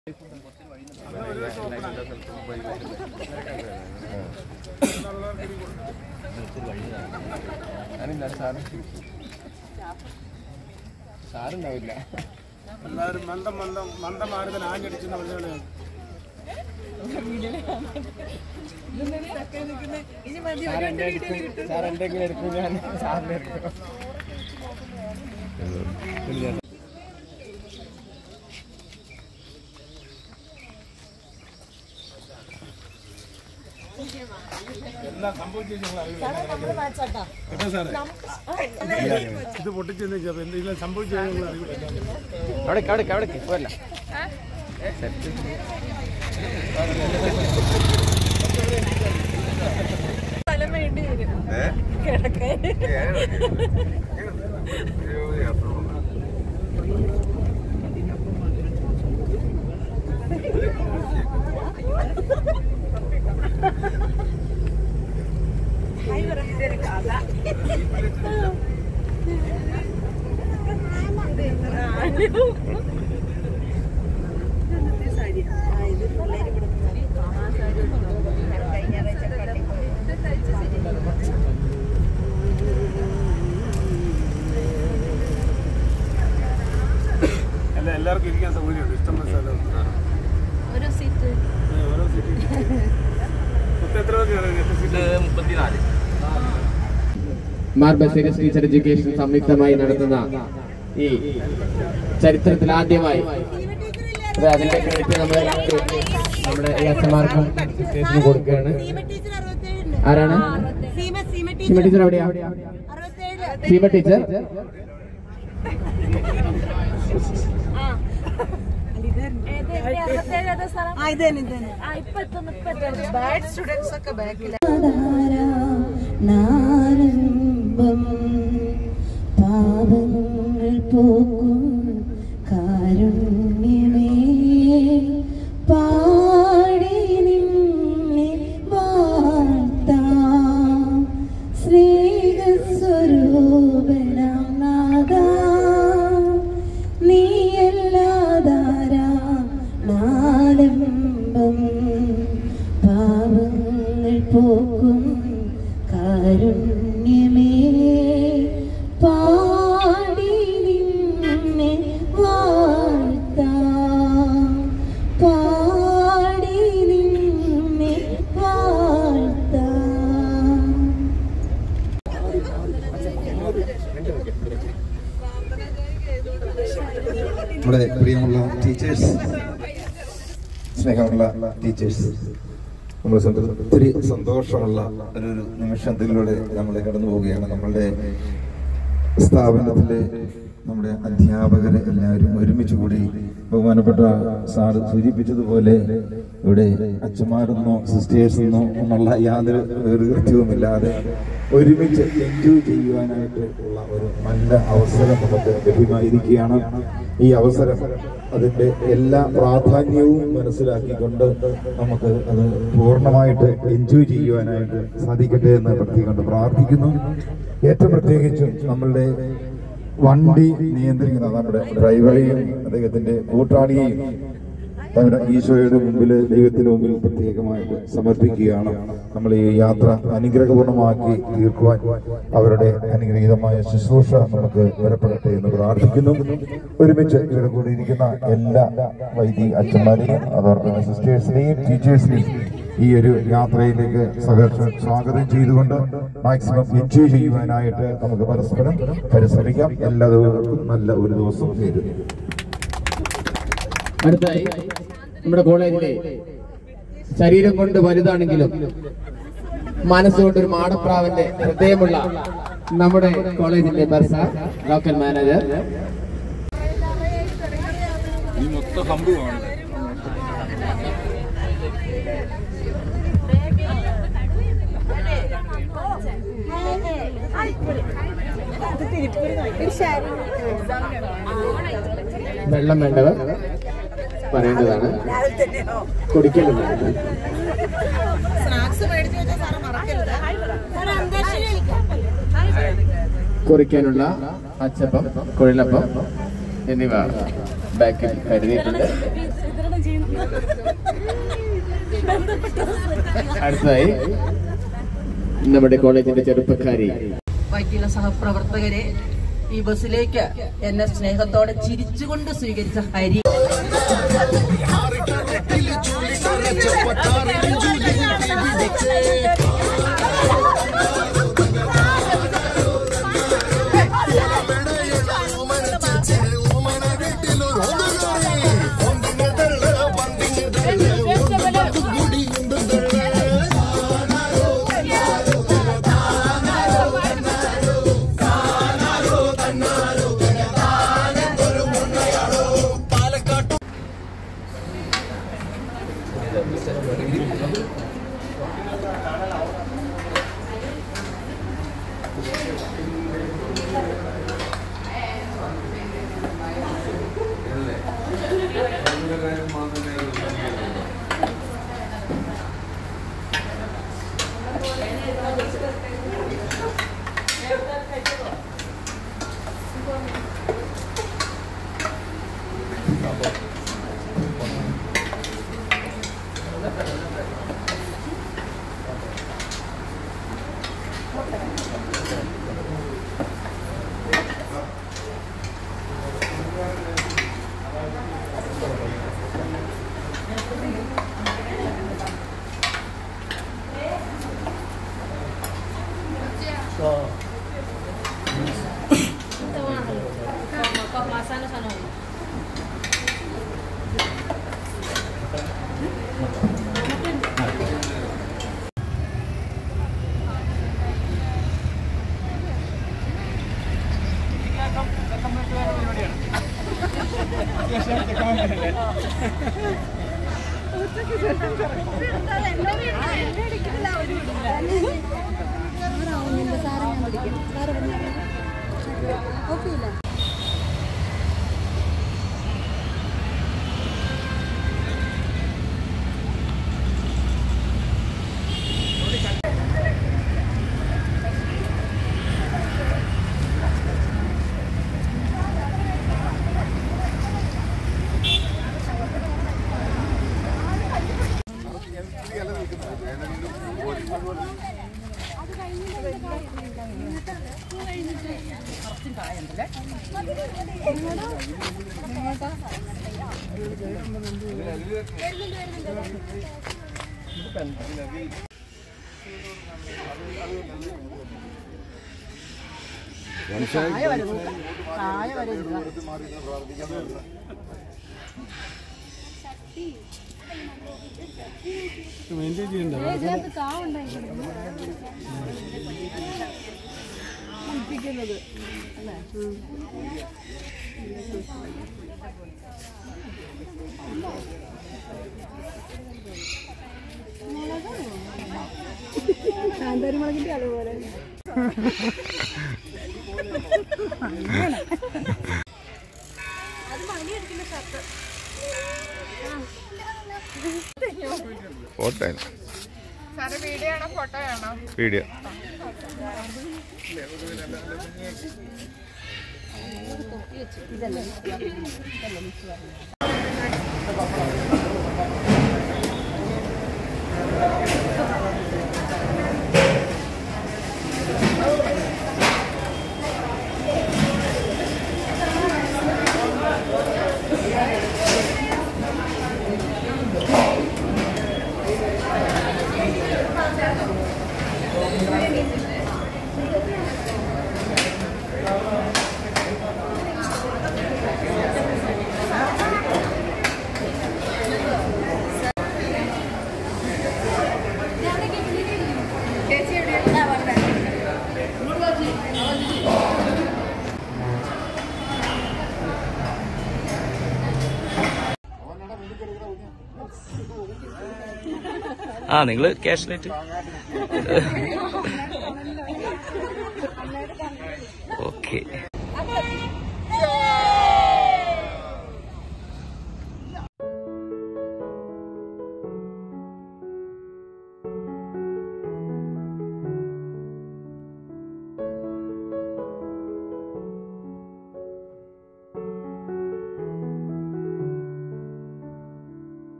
സാറുണ്ടാവില്ല എല്ലാവരും മന്ദം മന്ദം മന്ദമാരുതൻ ആഞ്ഞടിച്ചെന്ന് പറഞ്ഞാണ് സാർ എന്റെ എടുക്കും സാർ എന്തെങ്കിലും എടുക്കും ഞാൻ സാറിന് എടുക്കും എല്ലാം സംഭവിച്ചു ഞങ്ങൾ അറിയില്ല കേട്ടോ സാറേ ഇത് പൊട്ടിച്ചെന്ന് വെച്ചാൽ എന്തെങ്കിലും സംഭവിച്ചു ഞങ്ങൾ അറിയില്ല അവിടെ അവിടെ അവിടെ പോരല്ല സ്ഥലം വേണ്ടി വരും കിടക്കാൻ അല്ല എല്ലാവർക്കും ഇരിക്കാൻ സൗകര്യമുണ്ട് ഇഷ്ടമുള്ള സ്ഥലം ഒരു സീറ്റ് ഏ, ഓരോ സീറ്റ് മൊത്തം എത്ര പേർക്ക് എത്ര seat Mar Baselios teacher education സംയുക്തമായി നടത്തുന്ന ഈ ചരിത്രത്തിൽ ആദ്യമായി അത് അതിന്റെ ക്രെഡിറ്റ് നമ്മുടെ നമ്മുടെ എ എസ് എമാർക്കും സിസ്റ്റേഴ്സിനും കൊടുക്കുകയാണ് ആരാണ് സീമ ടീച്ചർ എവിടെയാ സീമ ടീച്ചർ ബാഡ് സ്റ്റുഡൻസ് ഒക്കെ ബാക്കിൽ നാരംഭം പാപങ്ങൾ പോക്കും കാരുണ്യമേ പാടി നിന്നെ വാഴ്ത്താം സ്നേഹസ്വരൂപനാം നാദാ നീയല്ലാതാരാ നാലംബം പാവങ്ങൾ പോക്കും കാരുണ്യമേ പാടി നിന്നെ വാഴ്ത്താം പാടി നിന്നെ വാഴ്ത്താം നമ്മുടെ പ്രിയമുള്ള ടീച്ചേഴ്സ് സ്നേഹമുള്ള ടീച്ചേഴ്സ് നമ്മൾ ഒത്തിരി സന്തോഷമുള്ള ഒരു ഒരു നിമിഷത്തിലൂടെ നമ്മൾ കടന്നു പോവുകയാണ് നമ്മളുടെ സ്ഥാപനത്തിലെ നമ്മുടെ അധ്യാപകരെ എല്ലാവരും ഒരുമിച്ച് കൂടി ബഹുമാനപ്പെട്ട സാറ് സൂചിപ്പിച്ചതുപോലെ ഇവിടെ അച്ഛന്മാരെന്നോ സിസ്റ്റേഴ്സെന്നോ എന്നുള്ള യാതൊരു വേർകൃത്യവുമില്ലാതെ ഒരുമിച്ച് എൻജോയ് ചെയ്യുവാനായിട്ട് ഉള്ള ഒരു നല്ല അവസരം നമുക്ക് ലഭ്യമായിരിക്കുകയാണ് ഈ അവസരം അതിന്റെ എല്ലാ പ്രാധാന്യവും മനസ്സിലാക്കിക്കൊണ്ട് നമുക്ക് അത് പൂർണ്ണമായിട്ട് എൻജോയ് ചെയ്യുവാനായിട്ട് സാധിക്കട്ടെ എന്ന് പ്രത്യേകം പ്രാർത്ഥിക്കുന്നു ഏറ്റവും പ്രത്യേകിച്ചും നമ്മളുടെ വണ്ടി നിയന്ത്രിക്കുന്ന നമ്മുടെ ഡ്രൈവറെയും അദ്ദേഹത്തിന്റെ കൂട്ടാളിയെയും നമ്മുടെ ഈശോയുടെ മുമ്പിൽ ദൈവത്തിന് മുമ്പിൽ പ്രത്യേകമായിട്ട് സമർപ്പിക്കുകയാണ് നമ്മൾ ഈ യാത്ര അനുഗ്രഹപൂർണ്ണമാക്കി തീർക്കുവാൻ അവരുടെ അനുഗ്രഹീതമായ ശുശ്രൂഷ നമുക്ക് വരപ്പെടട്ടെ എന്ന് പ്രാർത്ഥിക്കുന്നു ഒരുമിച്ച് ഇവിടെ കൂടിയിരിക്കുന്ന എല്ലാ വൈദി അച്ഛന്മാരെയും അതോടൊപ്പം സിസ്റ്റേഴ്സിനെയും ടീച്ചേഴ്സിനെയും ഈ ഒരു യാത്രയിലേക്ക് സഹർഷം സ്വാഗതം ചെയ്തുകൊണ്ട് മാക്സിമം എൻജോയ് ചെയ്യുവാനായിട്ട് നമുക്ക് പരസ്പരം പരിശ്രമിക്കാം എല്ലാ ദിവസവും നല്ല ഒരു ദിവസം നേരുന്നു അടുത്തായി നമ്മുടെ കോളേജിലെ ശരീരം കൊണ്ട് വലുതാണെങ്കിലും മനസ്സുകൊണ്ട് ഒരു മാടപ്രാവിന്റെ ഹൃദയമുള്ള നമ്മുടെ കോളേജിന്റെ ബർസ ലോക്കൽ മാനേജർ ഈ മൊത്തം സംഭവമാണ് വെള്ളം വേണ്ടവർ പറയേണ്ടതാണ് കുടിക്കലുണ്ട് സ്നാക്സ് മേടിച്ചു വെച്ചാൽ സാറ് മറക്കരുത് കുറിക്കാനുള്ള അച്ചപ്പം കുഴലപ്പം എന്നിവ ബാക്കിൽ കരുതിയിട്ടുണ്ട് ചെയ്യുന്നത് അടുത്തതായി നമ്മുടെ കോളേജിന്റെ ചെറുപ്പക്കാരി ബാക്കിയുള്ള സഹപ്രവർത്തകരെ ഈ ബസ്സിലേക്ക് എന്നെ സ്നേഹത്തോടെ ചിരിച്ചുകൊണ്ട് സ്വീകരിച്ച ഹരി മെയിൻറ്റെയിൻ ചെയ്യണ്ട ഫോട്ടോ വീഡിയോ ആണോ ഫോട്ടോ ആണോ വീഡിയോ ചേച്ചി എവിടെയാ വന്നേ ആ നിങ്ങള് ക്യാഷിലായിട്ട് ഓക്കെ